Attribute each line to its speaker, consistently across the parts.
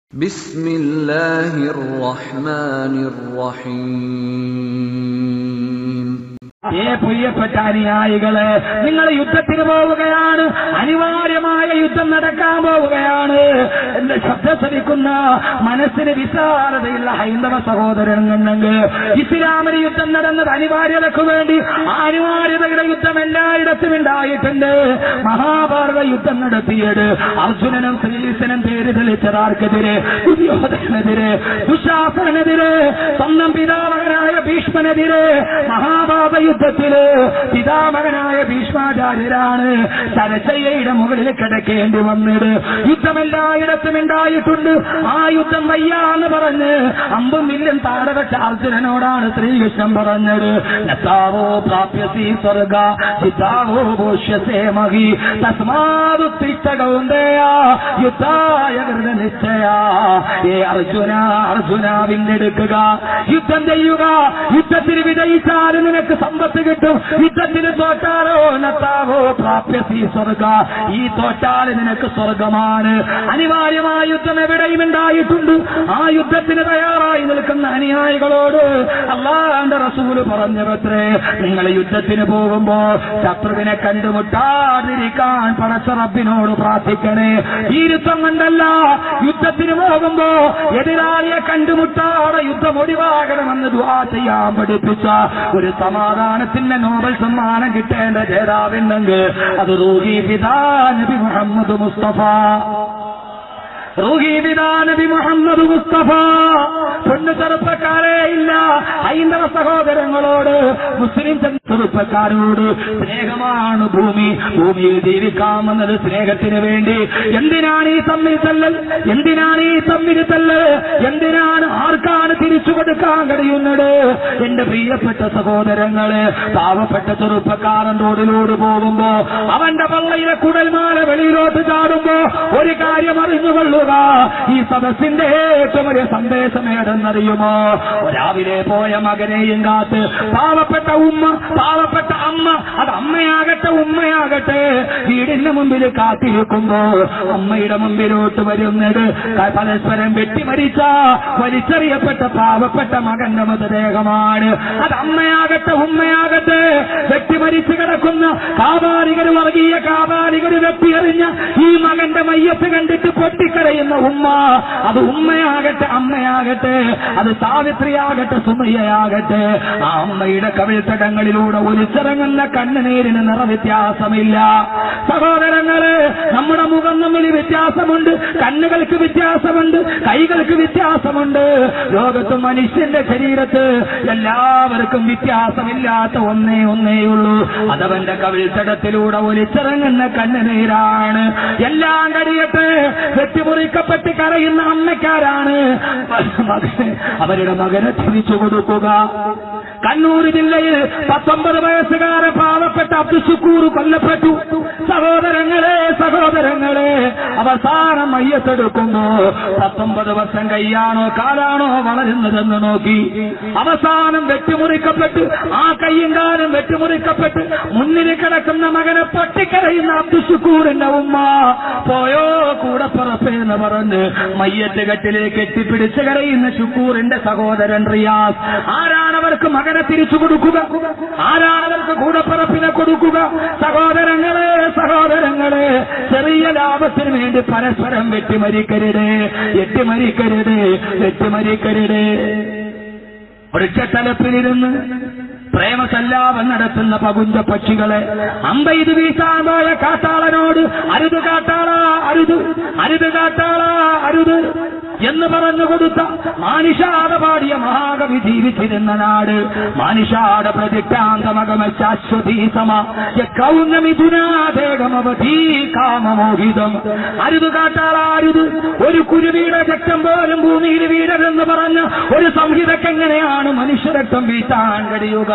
Speaker 1: بسم الله الرحمن الرحيم
Speaker 2: ഏ പ്രിയപ്പെട്ട അനുയായികളെ നിങ്ങൾ യുദ്ധത്തിന് പോവുകയാണ് അനിവാര്യമായ യുദ്ധം നടക്കാൻ പോവുകയാണ് എന്റെ ശബ്ദ ശ്രമിക്കുന്ന മനസ്സിന് വിശാലതയുള്ള ഹൈന്ദവ സഹോദരനുണ്ടെങ്കിൽ ഇസ്ലാമിന് യുദ്ധം നടന്നത് അനിവാര്യതയ്ക്കു വേണ്ടി ആ അനിവാര്യതയുടെ യുദ്ധം എല്ലായിടത്തും ഉണ്ടായിട്ടുണ്ട് മഹാഭാരത യുദ്ധം നടത്തിയത് അർജുനനും ശ്രീകൃഷ്ണനും പേര് തെളിച്ചതാർക്കെതിരെ ദുര്യോധനെതിരെ ദുശാസനെതിരെ സ്വന്തം പിതാമകനായ ഭീഷ്മനെതിരെ മഹാഭാരത യുദ്ധത്തില് പിതാമകനായ ഭീഷ്മാചാര്യരാണ് സരസയ്യയുടെ മുകളിൽ കിടക്കേണ്ടി വന്നത് യുദ്ധം എല്ലായിടത്തും ഉണ്ടായിട്ടുണ്ട് ആ യുദ്ധം വയ്യാന്ന് പറഞ്ഞ് അമ്പും മില്ലും താഴെ വെച്ച അർജുനനോടാണ് ശ്രീകൃഷ്ണൻ പറഞ്ഞത് നത്താവോ പ്രാപ്യസി സ്വർഗ ചിത്താവോ ഭോഷ്യസേ മഹി തസ്മാതുത്തിഷ്ടകൗന്ദയ യുദ്ധായ കൃത നിശ്ചയ ഏ അർജുന അർജുന വില്ലെടുക്കുക യുദ്ധം ചെയ്യുക യുദ്ധത്തിന് വിജയിച്ചാൽ നിനക്ക് സമ്പത്ത് കിട്ടും യുദ്ധത്തിന് തോറ്റാലോ നത്താവോ പ്രാപ്യസി സ്വർഗ ഈ തോറ്റാൽ നിനക്ക് സ്വർഗമാണ് അനിവാര്യമായ യുദ്ധം എവിടെയും ഉണ്ടായിട്ടുണ്ട് ആ യുദ്ധത്തിന് തയ്യാറായി നിൽക്കുന്ന അനുയായികളോട് അള്ളാന്റെ റസൂല് പറഞ്ഞവത്രേ നിങ്ങൾ യുദ്ധത്തിന് പോകുമ്പോ ശത്രുവിനെ കണ്ടുമുട്ടാതിരിക്കാൻ പടച്ച റബ്ബിനോട് പ്രാർത്ഥിക്കണേ ഈ യുദ്ധം കൊണ്ടല്ല യുദ്ധത്തിന് പോകുമ്പോ എതിരാളിയെ കണ്ടുമുട്ടാതെ യുദ്ധം ഒഴിവാകണമെന്ന് ദുആ ചെയ്യാൻ പഠിപ്പിച്ച ഒരു സമാധാനത്തിന്റെ നോബൽ സമ്മാനം കിട്ടേണ്ട ജേതാവുണ്ടെങ്കിൽ അത് റൂഹി പിതാ നബി മുഹമ്മദ് മുസ്തഫ റൂഹി പിതാ നബി മുഹമ്മദ് മുസ്തഫ പൊന്നു ചെറുപ്പക്കാരെ ഇല്ല ഹൈന്ദവ സഹോദരങ്ങളോട് മുസ്ലിം ചെറുപ്പക്കാരോട് സ്നേഹമാണ് ഭൂമി ഭൂമിയിൽ ജീവിക്കാമെന്നത് സ്നേഹത്തിന് വേണ്ടി എന്തിനാണ് ഈ തമ്മിൽ തല്ലൽ എന്തിനാണ് ഈ തമ്മിൽ തല്ലൽ എന്തിനാണ് ആർക്കാണ് തിരിച്ചു കൊടുക്കാൻ കഴിയുന്നത് എന്റെ പ്രിയപ്പെട്ട സഹോദരങ്ങളെ പാവപ്പെട്ട ചെറുപ്പക്കാരൻ റോഡിലോട് പോകുമ്പോ അവന്റെ പള്ളയിലെ കുടൽമാല വെളിയിലോട്ട് ചാടുമ്പോ ഒരു കാര്യം അറിഞ്ഞുകൊള്ളുക ഈ സദസ്സിന്റെ ഏറ്റവും വലിയ സന്ദേശം ഏതെന്നറിയുമോ രാവിലെ പോയ മകനെയും കാത്ത് പാവപ്പെട്ട ഉമ്മ പാവപ്പെട്ട അമ്മ അത് അമ്മയാകട്ടെ ഉമ്മയാകട്ടെ വീടിന്റെ മുമ്പിൽ കാത്തിരിക്കുമ്പോ അമ്മയുടെ മുമ്പിലോട്ട് വരുന്നത് ക- പരസ്പരം വെട്ടിമരിച്ച വലിച്ചെറിയപ്പെട്ട പാവപ്പെട്ട മകന്റെ മൃതദേഹമാണ് അത് അമ്മയാകട്ടെ ഉമ്മയാകട്ടെ വെട്ടിമരിച്ചു കിടക്കുന്ന കാപാലികർ വർഗീയ കാപാലികർ വെട്ടിയെറിഞ്ഞ ഈ മകന്റെ മയ്യത്ത് കണ്ടിട്ട് പൊട്ടിക്കരയുന്ന ഉമ്മ അത് ഉമ്മയാകട്ടെ അമ്മയാകട്ടെ അത് സാവിത്രിയാകട്ടെ സുമയ്യയാകട്ടെ ആ അമ്മയുടെ കവിൾത്തടങ്ങളിലൂടെ ഒലിച്ചിറങ്ങുന്ന കണ്ണുനീരിന് നിറവ്യത്യാസമില്ല സഹോദരങ്ങള് നമ്മുടെ മുഖം തമ്മിൽ വ്യത്യാസമുണ്ട് കണ്ണുകൾക്ക് വ്യത്യാസമുണ്ട് കൈകൾക്ക് വ്യത്യാസമുണ്ട് ലോകത്ത് മനുഷ്യന്റെ ശരീരത്ത് എല്ലാവർക്കും വ്യത്യാസമില്ലാത്ത ഒന്നേ ഒന്നേയുള്ളൂ അതവന്റെ കവിൾത്തടത്തിലൂടെ ഒലിച്ചിറങ്ങുന്ന കണ്ണുനീരാണ് എല്ലാം കഴിയട്ടെ വെട്ടിമുറിക്കപ്പെട്ട് കരയുന്ന അമ്മക്കാരാണ് മകന് അവരുടെ മകനെ തിരിച്ചു കൊടുക്കുക കണ്ണൂർ ജില്ലയിൽ പത്തൊമ്പത് വയസ്സുകാരെ പാവപ്പെട്ട അബ്ദുഷുക്കൂർ കൊല്ലപ്പെട്ടു സഹോദരങ്ങളെ സഹോദരങ്ങളെ അവസാനം മയ്യത്തെടുക്കുമ്പോ പത്തൊമ്പത് വർഷം കൈയാണോ കാലാണോ വളരുന്നതെന്ന് നോക്കി അവസാനം വെട്ടിമുറിക്കപ്പെട്ട് ആ കൈയും കാലും വെട്ടിമുറിക്കപ്പെട്ട് മുന്നിൽ കിടക്കുന്ന മകനെ പൊട്ടിക്കരയുന്ന അബ്ദുഷുക്കൂറിന്റെ ഉമ്മ പോയോ കൂടെ പുറപ്പേന്ന് പറഞ്ഞ് മയ്യത്ത് കെട്ടിലേക്ക് കെട്ടിപ്പിടിച്ച് കരയുന്ന ശുക്കൂറിന്റെ സഹോദരൻ റിയാസ് ആരാണവർക്ക് മകനെ തിരിച്ചു കൊടുക്കുക ആരാണവർക്ക് കൂടപ്പിറപ്പിനെ കൊടുക്കുക സഹോദരങ്ങളെ സഹോദരങ്ങളെ ചെറിയ ലാഭത്തിന് വേണ്ടി പരസ്പരം വെട്ടിമരിക്കരുത് വെട്ടിമരിക്കരുത് വെട്ടിമരിക്കരുത് വൃക്ഷത്തലപ്പിലിരുന്ന് പ്രേമസല്ലാപം നടത്തുന്ന പകുഞ്ച പക്ഷികളെ അമ്പെയ്ത് വീശാൻ പോയ കാട്ടാളനോട് അരുത് കാട്ടാള അരുത് അരുത് കാട്ടാള അരുത് എന്ന് പറഞ്ഞു കൊടുത്ത മാനിഷാട പാടിയ മഹാകവി ജീവിച്ചിരുന്ന നാട് മാനിഷാട പ്രതിഷ്ഠാന്തമകമ ശാശ്വതീ സമ കൗന്നമിഥുനാദേഹമവധീ കാമമോഹിതം അരുത് കാട്ടാള അരുത് ഒരു കുരുവിയുടെ രക്തം പോലും ഭൂമിയിൽ വീഴരുതെന്ന് പറഞ്ഞ ഒരു സംഹിതക്കെങ്ങനെയാണ് മനുഷ്യരക്തം വീട്ടാൻ കഴിയുക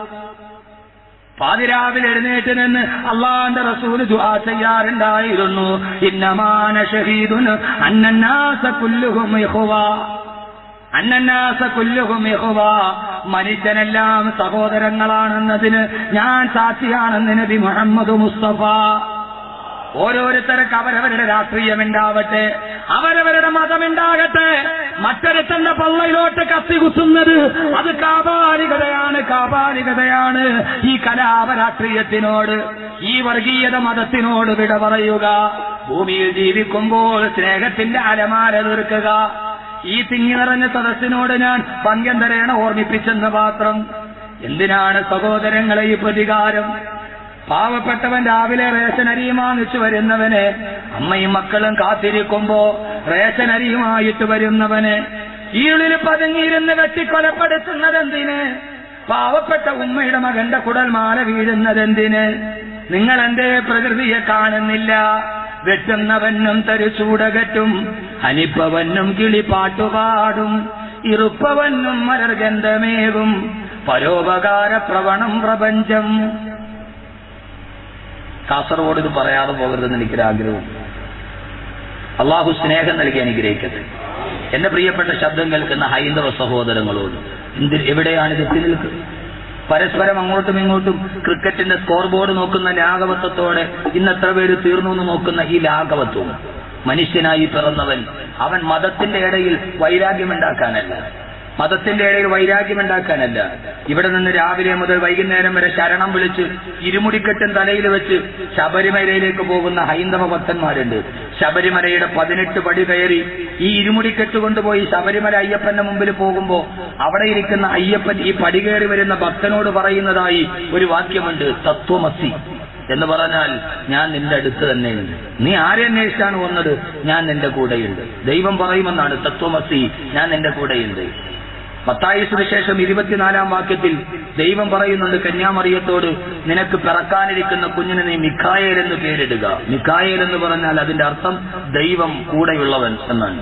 Speaker 2: പാതിരാവിലെ എഴുന്നേറ്റ് നിന്ന് അള്ളാന്റെ റസൂല് ദുആ ചെയ്യാറുണ്ടായിരുന്നു ഇന്നമാന ഷഹീദുൻ അന്നന്നാസ കുല്ലുഹും ഇഖ്വ അന്നന്നാസ കുല്ലുഹും ഇഖ്വ മനുഷ്യനെല്ലാം സഹോദരങ്ങളാണെന്നതിന് ഞാൻ സാക്ഷിയാണെന്ന് നബി മുഹമ്മദ് മുസ്തഫ ഓരോരുത്തർക്ക് അവരവരുടെ രാഷ്ട്രീയമുണ്ടാവട്ടെ അവരവരുടെ മതമുണ്ടാകട്ടെ മറ്റൊരുത്തന്റെ പള്ളയിലോട്ട് കത്തി കുത്തുന്നത് അത് കാപാലികതയാണ് കാപാലികതയാണ് ഈ കലാപ രാഷ്ട്രീയത്തിനോട് ഈ വർഗീയത മതത്തിനോട് വിട പറയുക ഭൂമിയിൽ ജീവിക്കുമ്പോൾ സ്നേഹത്തിന്റെ അലമാര തീർക്കുക ഈ തിങ്ങി നിറഞ്ഞ സദസ്സിനോട് ഞാൻ പങ്കം തരേണ ഓർമ്മിപ്പിച്ചെന്ന മാത്രം എന്തിനാണ് സഹോദരങ്ങളെ ഈ പ്രതികാരം പാവപ്പെട്ടവൻ രാവിലെ റേഷൻ അരിയും വാങ്ങിച്ചു വരുന്നവനെ അമ്മയും മക്കളും കാത്തിരിക്കുമ്പോ റേഷൻ അരിയുമായിട്ട് വരുന്നവനെ ഈളിൽ പതുങ്ങിയിരുന്ന് വെട്ടിക്കൊലപ്പെടുത്തുന്നതെന്തിന് പാവപ്പെട്ട ഉമ്മയുടെ മകന്റെ കുടൽമാല വീഴുന്നതെന്തിന് നിങ്ങൾ എന്തേ പ്രകൃതിയെ കാണുന്നില്ല വെട്ടുന്നവനും തരിച്ചൂടകറ്റും ഹനിപ്പവനും കിളിപ്പാട്ടുപാടും ഇറുപ്പവനും മലർഗന്ധമേകും പരോപകാര പ്രവണം പ്രപഞ്ചം കാസർഗോഡ് ഇത് പറയാതെ പോകരുതെന്ന് എനിക്കൊരാഗ്രഹവും അള്ളാഹു സ്നേഹം നൽകി അനുഗ്രഹിക്കട്ടെ എന്റെ പ്രിയപ്പെട്ട ശബ്ദം കേൾക്കുന്ന ഹൈന്ദവ സഹോദരങ്ങളോട് എന്തിൽ എവിടെയാണ് ഇത് എത്തി നിൽക്കുന്നത് പരസ്പരം അങ്ങോട്ടും ഇങ്ങോട്ടും ക്രിക്കറ്റിന്റെ സ്കോർ ബോർഡ് നോക്കുന്ന ലാഘവത്വത്തോടെ ഇന്ന് എത്ര പേര് തീർന്നു എന്ന് നോക്കുന്ന ഈ ലാഘവത്വം മനുഷ്യനായി പിറന്നവൻ അവൻ മതത്തിന്റെ ഇടയിൽ വൈരാഗ്യമുണ്ടാക്കാനല്ല മതത്തിന്റെ ഇടയിൽ വൈരാഗ്യമുണ്ടാക്കാനല്ല ഇവിടെ നിന്ന് രാവിലെ മുതൽ വൈകുന്നേരം വരെ ശരണം വിളിച്ച് ഇരുമുടിക്കെട്ടും തലയിൽ വെച്ച് ശബരിമലയിലേക്ക് പോകുന്ന ഹൈന്ദവ ഭക്തന്മാരുണ്ട് ശബരിമലയുടെ പതിനെട്ട് പടി കയറി ഈ ഇരുമുടിക്കെട്ട് കൊണ്ടുപോയി ശബരിമല അയ്യപ്പന്റെ മുമ്പിൽ പോകുമ്പോ അവിടെ ഇരിക്കുന്ന അയ്യപ്പൻ ഈ പടി കയറി വരുന്ന ഭക്തനോട് പറയുന്നതായി ഒരു വാക്യമുണ്ട് തത്വമസി എന്ന് പറഞ്ഞാൽ ഞാൻ നിന്റെ അടുത്ത് തന്നെയുണ്ട് നീ ആരെ അന്വേഷിച്ചാണ് വന്നത് ഞാൻ നിന്റെ കൂടെയുണ്ട് ദൈവം പറയുമെന്നാണ് തത്വമസി ഞാൻ നിന്റെ കൂടെയുണ്ട് മത്തായി സുവിശേഷം ഇരുപത്തിനാലാം വാക്യത്തിൽ ദൈവം പറയുന്നുണ്ട് കന്യാമറിയത്തോട് നിനക്ക് പിറക്കാനിരിക്കുന്ന കുഞ്ഞിന് നീ മിക്കായേൽ എന്ന് പേരിടുക മിക്കായേൽ എന്ന് പറഞ്ഞാൽ അതിന്റെ അർത്ഥം ദൈവം കൂടെയുള്ളവൻ എന്നാണ്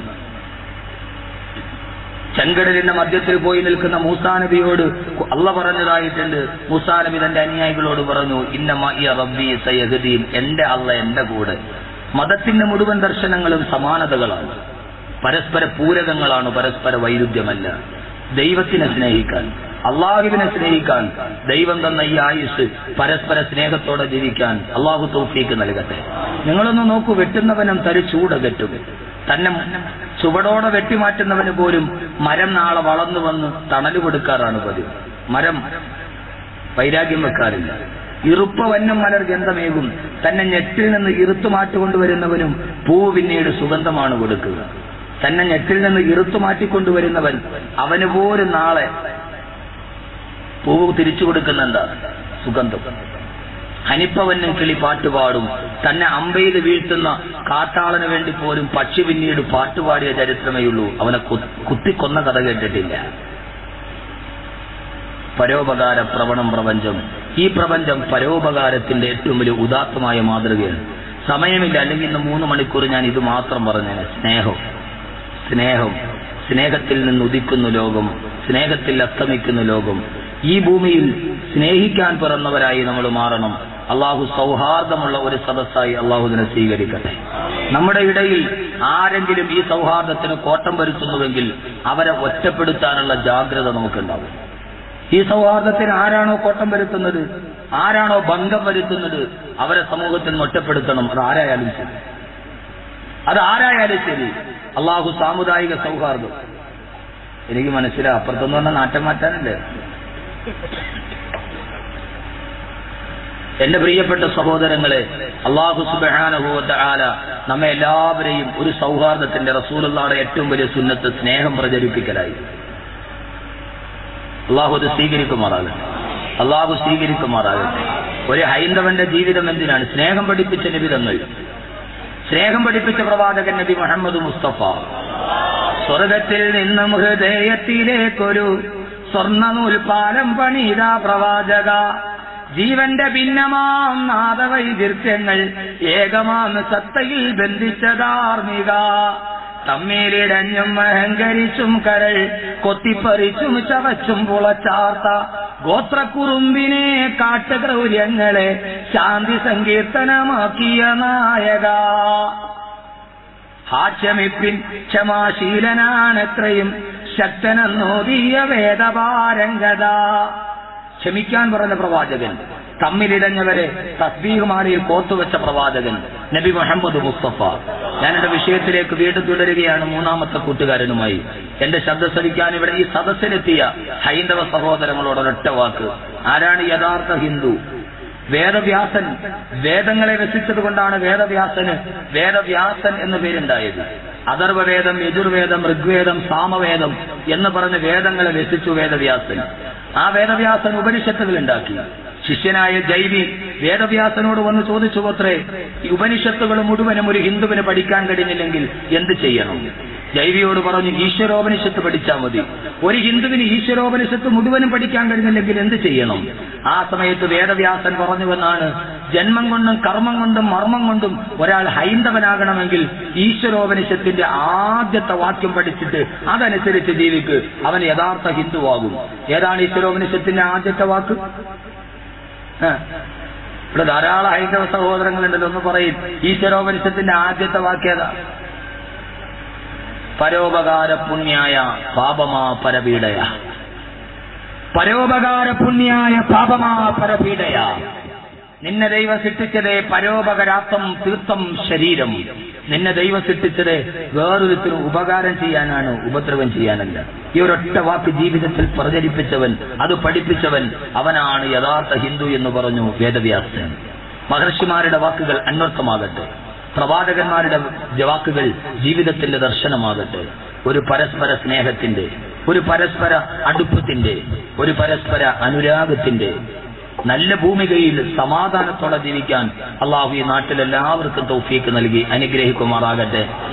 Speaker 2: ചെങ്കടലിന്റെ മധ്യത്തിൽ പോയി നിൽക്കുന്ന മൂസാ നബിയോട് അള്ള പറഞ്ഞതായിട്ടുണ്ട് മൂസാ നബി തന്റെ അനുയായികളോട് പറഞ്ഞു ഇന്നമായ റബ്ബി സയഹദീൻ എന്റെ അള്ള എന്റെ കൂടെ മതത്തിന്റെ മുഴുവൻ ദർശനങ്ങളും സമാനതകളാണ് പരസ്പര പൂരകങ്ങളാണ് പരസ്പര വൈരുദ്ധ്യമല്ല ദൈവത്തിനെ സ്നേഹിക്കാൻ അള്ളാഹുവിനെ സ്നേഹിക്കാൻ ദൈവം തന്ന ഈ ആയുസ് പരസ്പര സ്നേഹത്തോടെ ജീവിക്കാൻ അള്ളാഹു തൗഫീക്ക് നൽകട്ടെ നിങ്ങളൊന്ന് നോക്കൂ വെട്ടുന്നവനും തരിച്ചൂടകറ്റും തന്നെ ചുവടോടെ വെട്ടിമാറ്റുന്നവന് പോലും മരം നാളെ വളർന്നു വന്ന് തണല് കൊടുക്കാറാണ് പതിവ് മരം വൈരാഗ്യം വെക്കാറില്ല ഇറുപ്പ വന്നം മലർ ഗന്ധമേകും തന്നെ ഞെട്ടിൽ നിന്ന് ഇറുത്തു മാറ്റിക്കൊണ്ടുവരുന്നവനും പൂവ് പിന്നീട് സുഗന്ധമാണ് കൊടുക്കുക തന്നെ ഞെട്ടിൽ നിന്ന് ഇറുത്തു മാറ്റിക്കൊണ്ടുവരുന്നവൻ അവന് പോലും നാളെ പൂവ് തിരിച്ചു കൊടുക്കുന്ന എന്താ സുഗന്ധം ഹനിപ്പവനും കിളി പാട്ടുപാടും തന്നെ അമ്പെയ്ത് വീഴ്ത്തുന്ന കാട്ടാളന് വേണ്ടി പോലും പക്ഷി പിന്നീട് പാട്ടുപാടിയ ചരിത്രമേ ഉള്ളൂ അവനെ കു- കുത്തിക്കൊന്ന കഥ കേട്ടിട്ടില്ല പരോപകാര പ്രവണം പ്രപഞ്ചം ഈ പ്രപഞ്ചം പരോപകാരത്തിന്റെ ഏറ്റവും വലിയ ഉദാത്തമായ മാതൃകയാണ് സമയമില്ല അല്ലെങ്കിൽ ഇന്ന് മൂന്ന് മണിക്കൂർ ഞാൻ ഇത് മാത്രം പറഞ്ഞേനെ സ്നേഹം സ്നേഹം സ്നേഹത്തിൽ നിന്ന് ഉദിക്കുന്നു ലോകം സ്നേഹത്തിൽ അസ്തമിക്കുന്ന ലോകം ഈ ഭൂമിയിൽ സ്നേഹിക്കാൻ പിറന്നവരായി നമ്മൾ മാറണം അള്ളാഹു സൗഹാർദ്ദമുള്ള ഒരു സദസ്സായി അള്ളാഹുദിനെ സ്വീകരിക്കട്ടെ നമ്മുടെ ഇടയിൽ ആരെങ്കിലും ഈ സൗഹാർദ്ദത്തിന് കോട്ടം വരുത്തുന്നുവെങ്കിൽ അവരെ ഒറ്റപ്പെടുത്താനുള്ള ജാഗ്രത നമുക്കുണ്ടാവും ഈ സൗഹാർദ്ദത്തിന് ആരാണോ കോട്ടം വരുത്തുന്നത് ആരാണോ ഭംഗം വരുത്തുന്നത് അവരെ സമൂഹത്തിൽ നിന്ന് ഒറ്റപ്പെടുത്തണം അത് ആരായാലും ശരി അത് ആരായാലും ശരി അള്ളാഹു സാമുദായിക സൗഹാർദ്ദം എനിക്ക് മനസ്സിലാവും അപ്പുറത്തെന്ന് പറഞ്ഞാൽ നാട്ടം മാറ്റാനല്ലേ എന്റെ പ്രിയപ്പെട്ട സഹോദരങ്ങളെ അള്ളാഹു സുബാനുഭവത്തെ ആല നമ്മെ എല്ലാവരെയും ഒരു സൗഹാർദ്ദത്തിന്റെ റസൂലുള്ളാടെ ഏറ്റവും വലിയ സുന്നത്ത് സ്നേഹം പ്രചരിപ്പിക്കലായി അള്ളാഹു അത് സ്വീകരിക്കുമാറാകട്ടെ അള്ളാഹു സ്വീകരിക്കുമാറാകട്ടെ ഒരു ഹൈന്ദവന്റെ ജീവിതം എന്തിനാണ് സ്നേഹം പഠിപ്പിച്ച നിബിധങ്ങൾ സ്നേഹം പഠിപ്പിച്ച പ്രവാചകൻ നബി മുഹമ്മദ് മുസ്തഫ സ്വർഗത്തിൽ നിന്നും ഹൃദയത്തിലേക്കൊരു സ്വർണ്ണ നൂൽപാലം പണിത പ്രവാചക ജീവന്റെ ഭിന്നമാം നാദവൈദീർഘ്യങ്ങൾ ഏകമാം സത്തയിൽ ബന്ധിച്ച ധാർമ്മിക തമ്മിലിടഞ്ഞും അഹങ്കരിച്ചും കരൾ കൊത്തിപ്പറിച്ചും ചവച്ചും പുളച്ചാർത്ത ഗോത്രക്കുറുമ്പിനെ കാട്ടുക്രൗര്യങ്ങളെ ശാന്തി സങ്കീർത്തനമാക്കിയ നായക ഹാസ്യമിപ്പിൻ ക്ഷമാശീലനാണെത്രയും ശക്തനെന്നോതിയ വേദപാരംഗത ക്ഷമിക്കാൻ പറഞ്ഞ പ്രവാചകൻ തമ്മിലിടഞ്ഞവരെ തസ്ബീഹുമാലയിൽ കോത്തുവെച്ച പ്രവാചകൻ നബി മുഹമ്മദ് മുസ്തഫ ഞാൻ എന്റെ വിഷയത്തിലേക്ക് വീണ്ടും തുടരുകയാണ് മൂന്നാമത്തെ കൂട്ടുകാരനുമായി എന്റെ ശബ്ദ ശ്രവിക്കാൻ ഇവിടെ ഈ സദസ്സിലെത്തിയ ഹൈന്ദവ സഹോദരങ്ങളോട് ഒരൊറ്റ വാക്ക് ആരാണ് യഥാർത്ഥ ഹിന്ദു വേദവ്യാസൻ വേദങ്ങളെ രസിച്ചത് കൊണ്ടാണ് വേദവ്യാസന് വേദവ്യാസൻ എന്ന പേരുണ്ടായത് അഥർവവേദം യജുർവേദം ഋഗ്വേദം സാമവേദം എന്ന് പറഞ്ഞ് വേദങ്ങളെ രസിച്ചു വേദവ്യാസൻ ആ വേദവ്യാസൻ ഉപനിഷത്തുകൾ ഉണ്ടാക്കി ശിഷ്യനായ ജൈവി വേദവ്യാസനോട് വന്ന് ചോദിച്ചു അത്രേ ഈ ഉപനിഷത്തുകൾ മുഴുവനും ഒരു ഹിന്ദുവിന് പഠിക്കാൻ കഴിഞ്ഞില്ലെങ്കിൽ എന്ത് ചെയ്യണം ജൈവിയോട് പറഞ്ഞു ഈശ്വരോപനിഷത്ത് പഠിച്ചാൽ മതി ഒരു ഹിന്ദുവിന് ഈശ്വരോപനിഷത്ത് മുഴുവനും പഠിക്കാൻ കഴിഞ്ഞില്ലെങ്കിൽ എന്ത് ചെയ്യണം ആ സമയത്ത് വേദവ്യാസൻ പറഞ്ഞുവെന്നാണ് ജന്മം കൊണ്ടും കർമ്മം കൊണ്ടും മർമ്മം കൊണ്ടും ഒരാൾ ഹൈന്ദവനാകണമെങ്കിൽ ഈശ്വരോപനിഷത്തിന്റെ ആദ്യത്തെ വാക്യം പഠിച്ചിട്ട് അതനുസരിച്ച് ജീവിക്ക് അവൻ യഥാർത്ഥ ഹിന്ദുവാകും ഏതാണ് ഈശ്വരോപനിഷത്തിന്റെ ആദ്യത്തെ വാക്ക് ആ. ഇവിടെ ധാരാളം ഹൈന്ദവ സഹോദരങ്ങളുണ്ടല്ലോ ഒന്ന് പറയും ഈശ്വരോപനിഷത്തിന്റെ ആദ്യത്തെ വാക്യത പരോപകാര പുണ്യായ പാപമാ പരപീഡയ പരോപകാര പുണ്യായ പാപമാ പരപീഡയ നിന്നെ ദൈവം സൃഷ്ടിച്ചത് പരോപകരാർത്ഥം തീർത്ഥം ശരീരം നിന്നെ ദൈവം സൃഷ്ടിച്ചത് വേറൊരുത്തിനും ഉപകാരം ചെയ്യാനാണ് ഉപദ്രവം ചെയ്യാനല്ല ഈ ഒരൊറ്റ വാക്ക് ജീവിതത്തിൽ പ്രചരിപ്പിച്ചവൻ അത് പഠിപ്പിച്ചവൻ അവനാണ് യഥാർത്ഥ ഹിന്ദു എന്ന് പറഞ്ഞു വേദവ്യാസൻ മഹർഷിമാരുടെ വാക്കുകൾ അന്വർത്ഥമാകട്ടെ പ്രവാചകന്മാരുടെ വാക്കുകൾ ജീവിതത്തിന്റെ ദർശനമാകട്ടെ ഒരു പരസ്പര സ്നേഹത്തിന്റെ ഒരു പരസ്പര അടുപ്പത്തിന്റെ ഒരു പരസ്പര അനുരാഗത്തിന്റെ നല്ല ഭൂമികയിൽ സമാധാനത്തോടെ ജീവിക്കാൻ അള്ളാഹു ഈ നാട്ടിൽ എല്ലാവർക്കും തൗഫീക്ക് നൽകി അനുഗ്രഹിക്കുമാറാകട്ടെ